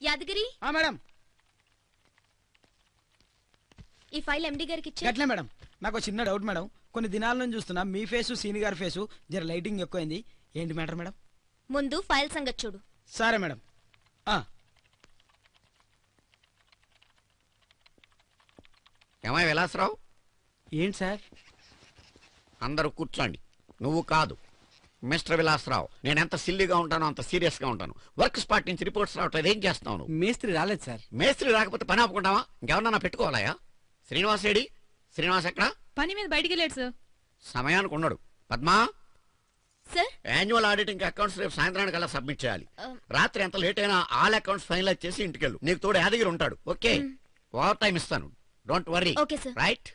యాదగిరి ఆ మేడం ఈ ఫైల్ ఎండి గారికి ఇచ్చే గట్లే మేడం నాకు ఒక చిన్న డౌట్ మేడం కొన్ని దినాల నుంచి చూస్తున్నా మీ ఫేసు సీని గారి ఫేసు జర లైటింగ్ ఎక్కువైంది ఏంటి మ్యాటర్ మేడం ముందు ఫైల్ సంగతి చూడు సరే మేడం ఆ, ఏమై విలాసరావు ఏంటి సార్ అందరూ కూర్చోండి నువ్వు కాదు మిస్టర్ విలాసరావు నేను ఎంత సిల్లీగా ఉంటానో అంత సీరియస్ గా ఉంటాను వర్క్ స్పాట్ నుంచి రిపోర్ట్స్ రావట్లేదు ఏం చేస్తావు నువ్వు మేస్త్రి రాలేదు సార్ మేస్త్రి రాకపోతే పని ఆపుకుంటావా ఇంకెవరన్నా పెట్టుకోవాలయా శ్రీనివాస్ ఏడి శ్రీనివాస్ ఎక్కడ పని మీద బయటికి వెళ్ళాడు సార్ సమయానికి ఉన్నాడు Padma sir annual auditing accounts రేపు సాయంత్రానికి అలా సబ్మిట్ చేయాలి ఆ. రాత్రి ఎంత లేట్ అయినా ఆల్ అకౌంట్స్ ఫైనలైజ్ చేసి ఇంటికెళ్ళు నీకు తోడు యాదగిరి ఉంటాడు ఓకే ఓవర్ టైం ఇస్తాను don't worry Okay, sir. Right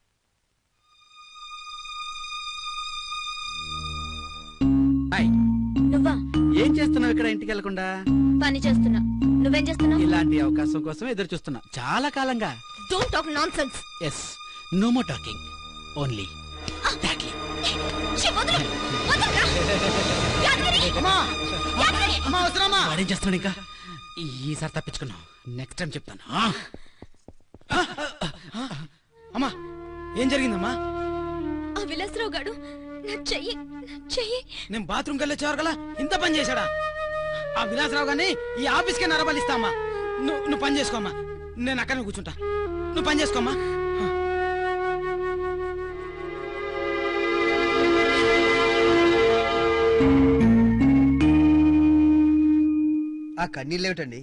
hi నువ్వా ఏం చేస్తున్నావు ఇక్కడ ఇంటికి వెళ్లకుండా పని చేస్తున్నా నువ్వేం చేస్తున్నావు ఇలాంటి అవకాశం కోసం ఎదురు చూస్తున్నా చాలా కాలంగా don't talk nonsense yes no మో టాకింగ్ ఓన్లీ అమ్మా అమ్మా అవసరమా వాడేం చేస్తున్నాడు ఇంకా ఈసారి తప్పించుకున్నాం నెక్స్ట్ టైం చెప్తాను అమ్మా ఏం జరిగిందమ్మా ఆ విలాసరావు గాడు నా చెయ్యి నా చెయ్యి నేను బాత్రూమ్కి వెళ్ళి వచ్చేవారు కదా ఇంత పని చేశాడా ఆ విలాసరావు గారిని ఈ ఆఫీస్కే నరబలిస్తా అమ్మా నువ్వు నువ్వు పని చేసుకోమ్మా నేను అక్కడనే కూర్చుంటా నువ్వు పని చేసుకోమ్మా ఆ కన్నీళ్ళు ఏమిటండి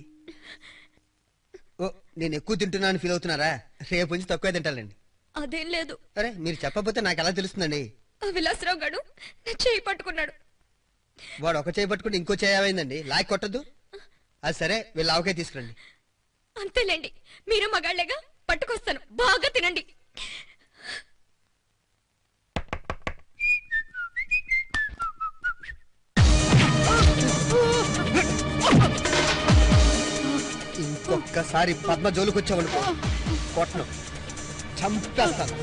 ఓ నేను ఎక్కువ తింటున్నాను ఫీల్ అవుతున్నారా రేపు నుంచి తక్కువ తింటానండి అదేం లేదు అరే మీరు చెప్పకపోతే నాకు ఎలా తెలుస్తుందండి ఆ విలాసరావు గాడు నా చెయ్యి పట్టుకున్నాడు వాడు ఒక చేయి పట్టుకుంటే ఇంకో చేయమైందండి లాక్ కొట్టద్దు అది సరే వీళ్ళు ఆవకాయ తీసుకురండి అంతేలేండి మీరు మగాళ్ళేగా పట్టుకొస్తాను బాగా తినండి ఇంకొక్కసారి పద్మ జోలికి వచ్చామనుకో కొట్టను చంపేస్తాను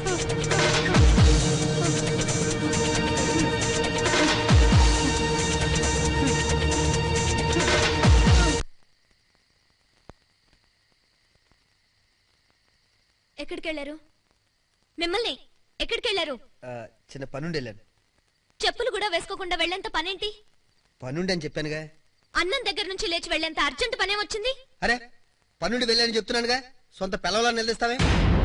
ఎక్కడికి వెళ్ళారు మిమ్మల్ని ఎక్కడికి వెళ్ళారు ఆ, చిన్న పనుండి వెళ్ళాను చెప్పులు కూడా వేసుకోకుండా వెళ్ళేంత పనేంటి పనుండి అని చెప్పానుగా అన్నం దగ్గర నుంచి లేచి వెళ్ళేంత అర్జెంట్ పనేం వచ్చింది అరే పనుండి వెళ్ళాను చెప్తున్నానుగా సొంత పిల్లలను నిలదీస్తావే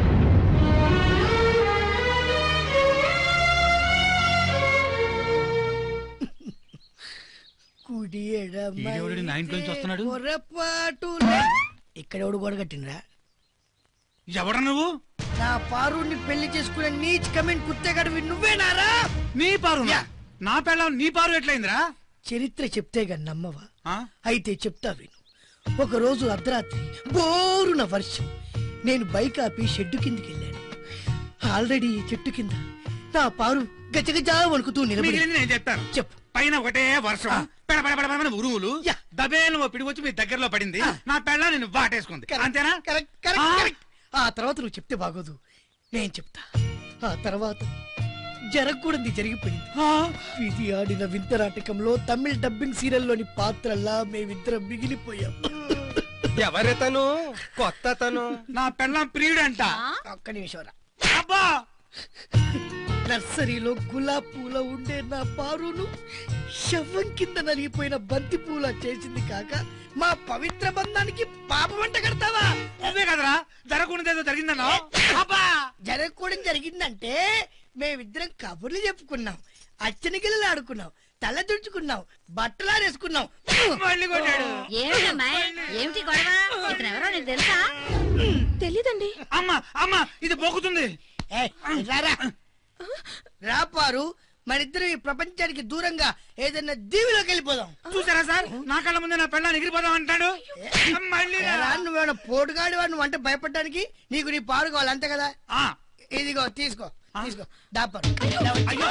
కుడి ఈడెవడు నా ఇంట్లోంచి వస్తున్నాడు? పొరపాటు ఇక్కడ ఎవడు గోడ కట్టినరా ఎవడ నువ్వు నా పారుని పెళ్లి చేసుకునే నీచ్ కమెంట్ కుత్తేగాడు నువ్వేనారా నీ పారు నా పెళ్ళం నీ పారు ఎట్లయిందిరా చరిత్ర చెప్తే గాని నమ్మవా ఆ? అయితే చెప్తా విను ఒక రోజు అర్ధరాత్రి బోరున వర్షం నేను బైక్ ఆపి షెడ్డు కిందికి వెళ్ళాను ఆల్రెడీ ఈ చెట్టు కింద నా పారు గజగజా వణుకుతూ నిలబడి మిగిలింది నేను చెప్తాను చెప్పు పైన ఒకటే వర్షం పెడ పెడ పెడ పెడ ఉరుములు యా. దబేలు ఓ పిడి వచ్చి మీ దగ్గరలో పడింది నా పెళ్ళ నేను వాటేసుకుంది అంతేనా కరెక్ట్ కరెక్ట్ ఆ? కరెక్ట్ ఆ తర్వాత నువ్వు చెప్తే బాగోదు నేను చెప్తా ఆ తర్వాత జరగకూడదు జరిగిపోయింది ఇది ఆడిన వింత నాటకంలో తమిళ డబ్బింగ్ సీరియల్లోని పాత్రల్లా మేమిద్దరం మిగిలిపోయాం ఎవరితను కొత్తతను నా పెళ్ళం ప్రియుడంట ఒక్క నిమిషం రా అబ్బా నర్సరీలో గులాబ్ పూల ఉండే నా పారును శవం కింద నలిగిపోయిన బంతి పూల చేసింది కాక మా పవిత్ర బంధానికి పాపం వంట కడతావా అదే కదరా జరగకూడదేదో జరిగిందన్నా అబ్బా జరగకూడదు జరిగిందంటే మేమిద్దరం కబుర్లు చెప్పుకున్నాం అచ్చనిగిల్లలు ఆడుకున్నాం తల తుడుచుకున్నాం బట్టలారేసుకున్నాం మళ్ళీ కొట్టాడు ఏమిటమ్మా ఏమిటి గొడవ ఇతను ఎవరో నీకు తెలుసా తెలీదండి అమ్మ అమ్మ ఇది పోకుతుంది ఏయ్, రారా రా పారు మనిద్దరం ఈ ప్రపంచానికి దూరంగా ఏదైనా దీవిలోకి వెళ్ళిపోదాం చూసారా సార్ నా కళ్ళ ముందే నా పెళ్ళాన్ని ఎగిరిపోదాం అంటాడు మళ్ళీ ఏరా, నువ్వేమైనా పోటుగాడి వాడు నువ్వు అంటే భయపడడానికి నీకు నీ పారు కావాలి అంతే కదా ఆ, ఇదిగో తీసుకో తీసుకో దాపారు అయ్యో.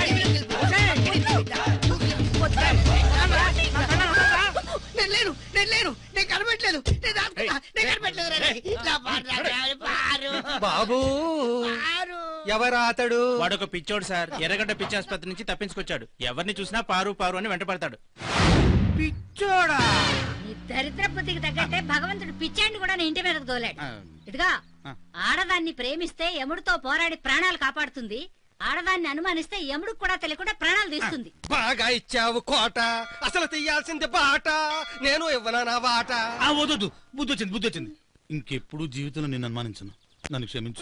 నేను లేను నేను లేను నేను కనబెట్టలేదు నేను దాచుకున్నా నేను కనబెట్టలేదు రా, రేయ్. నా పారు, రా, రా, పారు. బాబు పారు. ఎవరా అతడు వాడొక పిచ్చోడు సార్ ఎర్రగడ్డ పిచ్చి ఆసుపత్రి నుంచి తప్పించుకొచ్చాడు ఎవరిని చూసినా పారు పారు అని వెంటపడతాడు పిచ్చోడా నీ దరిద్ర బుద్ధికి తగ్గట్టే భగవంతుడు పిచ్చాండి కూడా నీ ఇంటి మీదకు తోలాడు ఆ, ఇదిగా ఆ. ఆడదాన్ని ప్రేమిస్తే యముడితో పోరాడి ప్రాణాలు కాపాడుతుంది ఆడదాన్ని అనుమానిస్తే యముడికి కూడా తెలియకుండా ప్రాణాలు తీస్తుంది బాగా ఇచ్చావు కోట అసలు తీయాల్సింది బాట నేను ఇవ్వనా నా బాట ఆ, వద్దొద్దు బుద్ధి వచ్చింది బుద్ధి వచ్చింది ఇంకెప్పుడు జీవితంలో నేను అనుమానించను నన్ను క్షమించు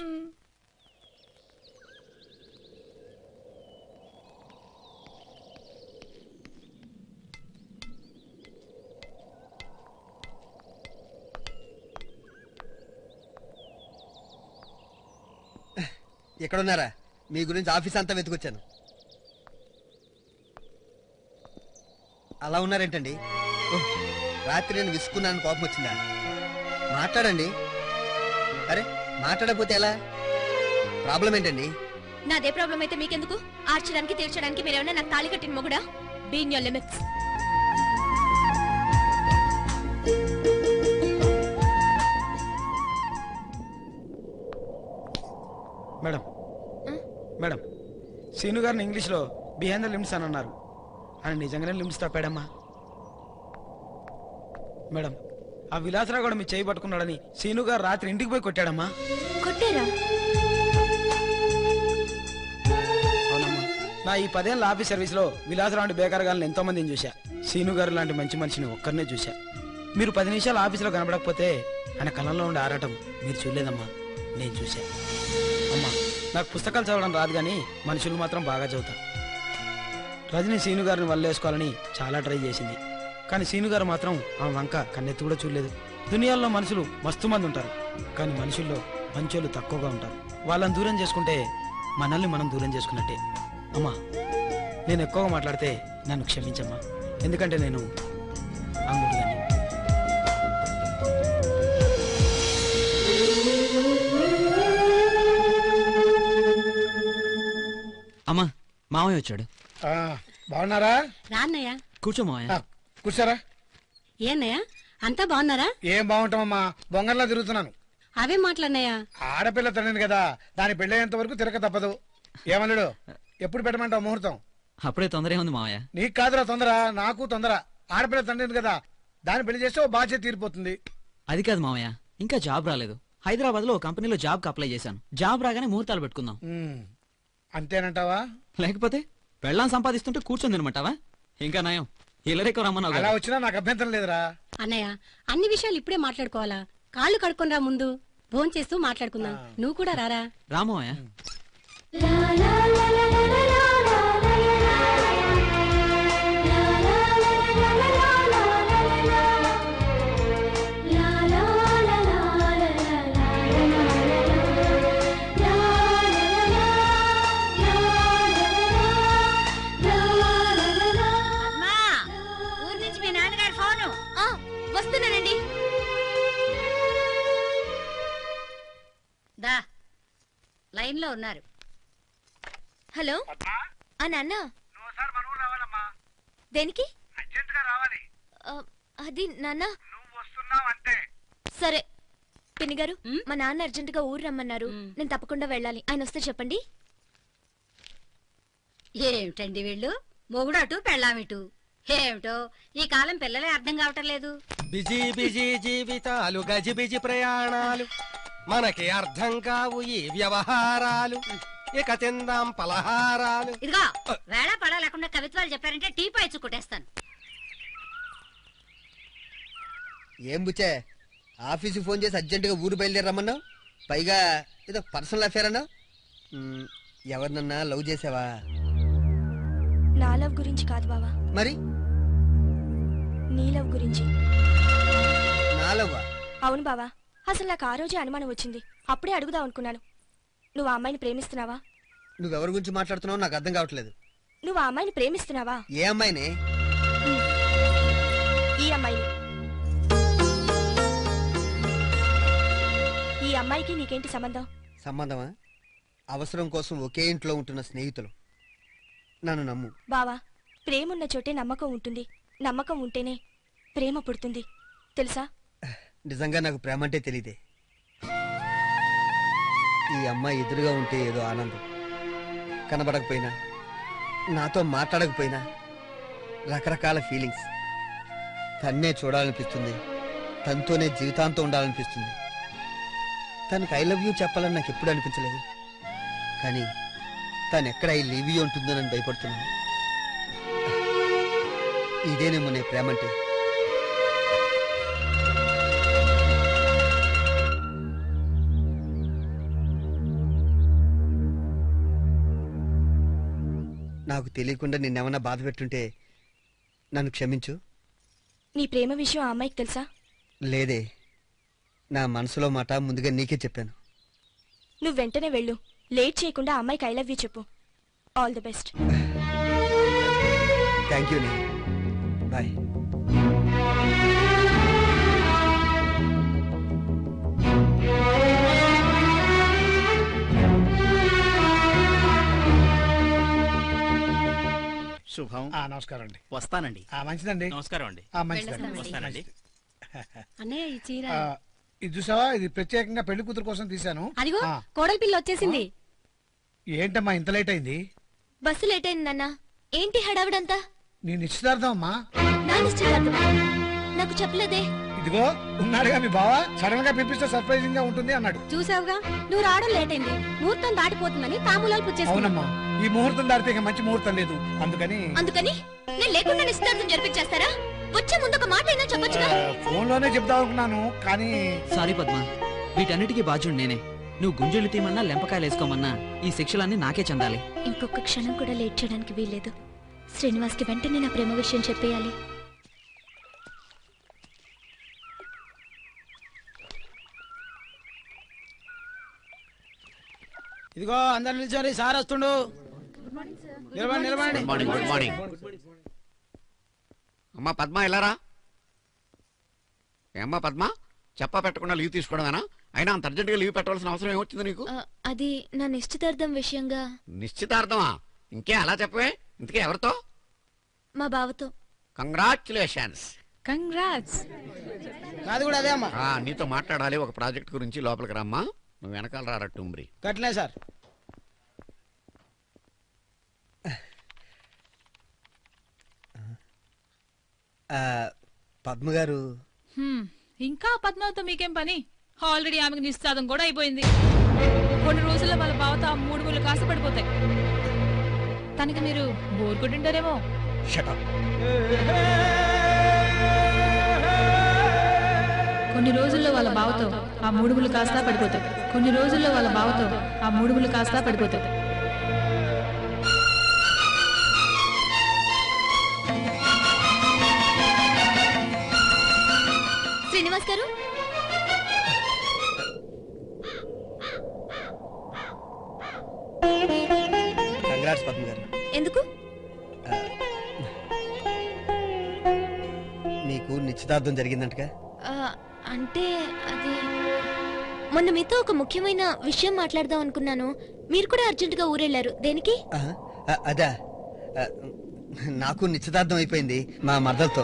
ఎక్కడున్నారా మీ గురించి ఆఫీస్ అంతా వెతుకొచ్చాను అలా ఉన్నారేంటండి ఓహ్, రాత్రి నేను విసుకున్నాను కోపం వచ్చిందా మాట్లాడండి అరే మాట్లాడకపోతే ఎలా ప్రాబ్లం ఏంటండి నాదే ప్రాబ్లం అయితే మీకెందుకు ఆర్చడానికి తీర్చడానికి మీరేమన్నా నాకు తాళి కట్టిన మొగుడా be in your limits madam madam Seenu గారిని ఇంగ్లీష్లో బిహైండ్ ద లిమిట్స్ అని అన్నారు ఆయన నిజంగానే లిమిట్స్ తప్పాడమ్మా మేడం ఆ విలాసరావు కూడా మీ చేయి పట్టుకున్నాడని సీను గారు రాత్రి ఇంటికి పోయి కొట్టాడమ్మా కొట్టారా అవునమ్మా నా ఈ పదేళ్ళ ఆఫీస్ సర్వీస్లో విలాసరావు బేకార్ గారిని ఎంతో మందిని చూశా సీను గారు లాంటి మంచి మనిషిని ఒక్కరినే చూశా మీరు పది నిమిషాలు ఆఫీసులో కనబడకపోతే ఆయన కళ్ళల్లో ఉండే ఆరాటం మీరు చూడలేదమ్మా నేను చూశా అమ్మా నాకు పుస్తకాలు చదవడం రాదు కానీ మనుషులు మాత్రం బాగా చదువుతారు రజని సీను గారిని వల్లేసుకోవాలని చాలా ట్రై చేసింది కానీ సీను గారు మాత్రం ఆమె వంక కన్నెత్తి కూడా చూడలేదు దునియాల్లో మనుషులు మస్తు మంది ఉంటారు కానీ మనుషుల్లో మంచోళ్ళు తక్కువగా ఉంటారు వాళ్ళని దూరం చేసుకుంటే మనల్ని మనం దూరం చేసుకున్నట్టే అమ్మా నేను ఎక్కువగా మాట్లాడితే నన్ను క్షమించమ్మా ఎందుకంటే నేను అంగుడిగాని అమ్మా మామయ్య వచ్చాడు బాగున్నారా రాన్నయ్య కూర్చో మామయ్య కూర్చారా ఏన్నయ్య అంతా బాగున్నారా ఏం బాగుంటామమ్మా బొంగర్లా తిరుగుతున్నాను అవే మాటలన్నయ్య ఆడపిల్ల తండ్రిని కదా దాని పెళ్ళయ్యేంత వరకు తిరగ తప్పదు ఏమన్నాడు ఎప్పుడు పెట్టమంటావు ముహూర్తం అప్పుడే తొందర ఏముంది మామయ్య నీకు కాదురా తొందర నాకు తొందర ఆడపిల్ల తండ్రిని కదా దాన్ని పెళ్లి చేస్తే ఓ బాధ్యత తీరిపోతుంది అది కాదు మామయ్య ఇంకా జాబ్ రాలేదు హైదరాబాద్ లో కంపెనీలో జాబ్ కి అప్లై చేశాను జాబ్ రాగానే ముహూర్తాలు పెట్టుకుందాం ఉమ్, అంతేనంటావా లేకపోతే పెళ్ళాం సంపాదిస్తుంటే కూర్చొని తినమంటావా ఇంకా నయం ఇల్లరెక్కవ రమ్మన్నావు అలా కదా. వచ్చినా నాకు అభ్యంతరం లేదురా అన్నయ్య అన్ని విషయాలు ఇప్పుడే మాట్లాడుకోవాలా కాళ్ళు కడుక్కొనిరా ముందు భోంచేస్తూ మాట్లాడుకుందాం నువ్వు కూడా రారా రా మామయ్య అమ్మా ఊరి నుంచి మీ నాన్నగారి ఫోను ఆ, వస్తున్నానండి దా లైన్ లో ఉన్నారు హలో ఆ నాన్న దేనికి రావాలి ఆ, అది నాన్న నువ్వు వస్తున్నావు అంతే సరే పిన్ని గారు ఉమ్? మా నాన్న అర్జెంట్ గా ఊరు రమ్మన్నారు ఉమ్. నేను తప్పకుండా వెళ్ళాలి ఆయన వస్తే చెప్పండి ఏమిటండి వీళ్ళు మొగుడు అటు పెళ్ళామిటు ఏమిటో ఈ కాలం పిల్లలే అర్థం కావటం లేదు బిజీ బిజీ జీవితాలు గజిబిజి ప్రయాణాలు మనకి అర్థం కావు ఈ వ్యవహారాలు ఇక తిందాం పలహారాలు ఇదిగో వేళ పడా లేకుండా కవిత్వాలు చెప్పారంటే టీ పాయిచ్చు కొట్టేస్తాను ఏం బుచ్చే ఆఫీస్కి ఫోన్ చేసి అర్జెంటుగా ఊరు బయలుదేరమ్మన్నావు పైగా ఏదో పర్సనల్ అఫేర్ అన్నావు మ్, ఎవరినన్నా లవ్ చేసావా నా లవ్ గురించి కాదు బావా మరి నీ లవ్ గురించి నా లవ్వా అవును బావా అసలు నాకు ఆ రోజే అనుమానం వచ్చింది అప్పుడే అడుగుదాం అనుకున్నాను నువ్వు ఆ అమ్మాయిని ప్రేమిస్తున్నావా నువ్వెవరి గురించి మాట్లాడుతున్నావు నాకు అర్థం కావట్లేదు నువ్వు ఆ అమ్మాయిని ప్రేమిస్తున్నావా ఏ అమ్మాయిని ఈ అమ్మాయిని ఈ అమ్మాయికి నీకేంటి సంబంధం సంబంధమా అవసరం కోసం ఒకే ఇంట్లో ఉంటున్న స్నేహితులు నన్ను నమ్ము బావా ప్రేమున్న చోటే నమ్మకం ఉంటుంది నమ్మకం ఉంటేనే ప్రేమ పుడుతుంది తెలుసా నిజంగా నాకు ప్రేమ అంటే తెలియదే ఈ అమ్మాయి ఎదురుగా ఉంటే ఏదో ఆనందం కనబడకపోయినా నాతో మాట్లాడకపోయినా రకరకాల ఫీలింగ్స్ తన్నే చూడాలనిపిస్తుంది తనతోనే జీవితాంతం ఉండాలనిపిస్తుంది తనకు ఐ లవ్ యూ చెప్పాలని నాకు ఎప్పుడు అనిపించలేదు కానీ తను ఎక్కడ ఐ లీవ్ యూ ఉంటుందో నన్ను భయపడుతున్నాను ఇదేనేమో నే ప్రేమంటే నాకు తెలియకుండా నిన్నేమన్నా బాధ పెట్టుంటే నన్ను క్షమించు నీ ప్రేమ విషయం ఆ అమ్మాయికి తెలుసా లేదే నా మనసులో మాట ముందుగా నీకే చెప్పాను నువ్వు వెంటనే వెళ్ళు లేట్ చేయకుండా ఆ అమ్మాయికి ఐ లవ్ యూ చెప్పు all the best thank you నీ బాయ్ శుభం ఆ, నమస్కారం అండి వస్తానండి ఆ, మంచిదండి నమస్కారం అండి ఆ, మంచిదండి వెళ్ళొస్తామండి. వస్తానండి అన్నయ్య ఈ చీర ఆ, ఇది చూసావా ఇది ప్రత్యేకంగా పెళ్లి కూతురు కోసం తీశాను అదిగో ఆ, కోడలి పిల్ల వచ్చేసింది ఏంటమ్మా ఇంత లేట్ అయింది బస్సు లేట్ అయింది నాన్న ఏంటి హడావిడంతా నీ నిశ్చితార్థం అమ్మా నా నిశ్చితార్థమా నాకు చెప్పలేదే ఇదిగో ఉన్నాడుగా మీ బావ సడన్ గా పిలిపిస్తే సర్ప్రైజింగ్ గా ఉంటుంది అన్నాడు చూసావుగా నువ్వు రావడం లేట్ అయింది ముహూర్తం దాటిపోతుందని తాములాలు పుచ్చేసుకున్నా అవునమ్మా ఈ ముహూర్తం దాటితే ఇక మంచి ముహూర్తం లేదు అందుకని అందుకని నేను లేకుండా నిశ్చితార్థం జరిపించేస్తారా వచ్చే ముందు ఒక మాట అయినా చెప్పొచ్చుగా ఫోన్ లోనే చెప్దాం అనుకున్నాను కానీ సారీ పద్మ వీటన్నిటికీ బాధ్యుడు నేనే నువ్వు గుంజులు తీయమన్నా లెంపకాయలు వేసుకోమన్నా ఈ శిక్షలన్నీ నాకే చెందాలి ఇంకొక క్షణం కూడా లేట్ చేయడానికి వీల్లేదు శ్రీనివాస్కి వెంటనే నా ప్రేమ విషయం చెప్పేయాలి ఇదిగో అందరు నిల్చోరి సార్ వస్తుండు నిలబడి నిలబడి గుడ్ మార్నింగ్ గుడ్ మార్నింగ్ అమ్మా పద్మ ఎలారా ఏమ్మా పద్మ చెప్పా పెట్టకుండా లీవ్ తీసుకోవడమేనా అయినా అంత అర్జెంటుగా లీవ్ పెట్టవలసిన అవసరం ఏమొచ్చింది నీకు అది నా నిశ్చితార్థం విషయంగా నిశ్చితార్థమా ఇంకే అలా చెప్పవే ఇంతకీ ఎవరితో మా బావతో కంగ్రాచులేషన్స్ కంగ్రాట్స్ నాది కూడా అదే అమ్మా నీతో మాట్లాడాలి ఒక ప్రాజెక్ట్ గురించి లోపలికి రమ్మా నువ్వు వెనకాల రారా టుంబ్రి కట్లే సార్ ఆ, పద్మ గారు హ్మ్, ఇంకా పద్మావతితో మీకేం పని ఆల్రెడీ ఆమెకు నిశ్చాదం కూడా అయిపోయింది కొన్ని రోజుల్లో వాళ్ళ బావతో ఆ మూడు ముళ్ళు కాస్త పడిపోతాయి తనకి మీరు బోర్ కొట్టింటారేమో షటప్ కొన్ని రోజుల్లో వాళ్ళ బావతో ఆ మూడు ముళ్ళు కాస్త పడిపోతాయి కొన్ని రోజుల్లో వాళ్ళ బావతో ఆ మూడు ముళ్ళు కాస్త పడిపోతాయి శ్రీనివాస్ గారు కంగ్రాట్స్ పద్మ గారు ఎందుకు మీకు నిశ్చితార్థం జరిగిందంటగా ఆ, అంటే అది మొన్న మీతో ఒక ముఖ్యమైన విషయం మాట్లాడదాం అనుకున్నాను మీరు కూడా అర్జెంటుగా ఊరెళ్ళారు దేనికి ఆహా, ఆ, అదా ఆ, నాకు నిశ్చితార్థం అయిపోయింది మా మర్దలతో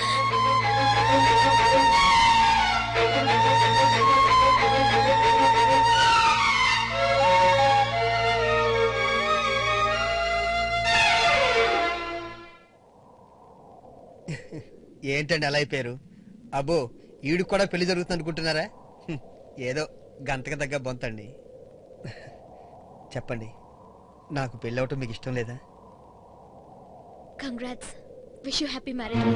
ఏంటండి అలా అయిపోయారు అబ్బో ఈడు కూడా పెళ్లి జరుగుతుంది అనుకుంటున్నారా హ్మ్, ఏదో గంతకు తగ్గ బొంతండి చెప్పండి నాకు పెళ్ళి అవటం మీకు ఇష్టం లేదా congrats wish you happy marriage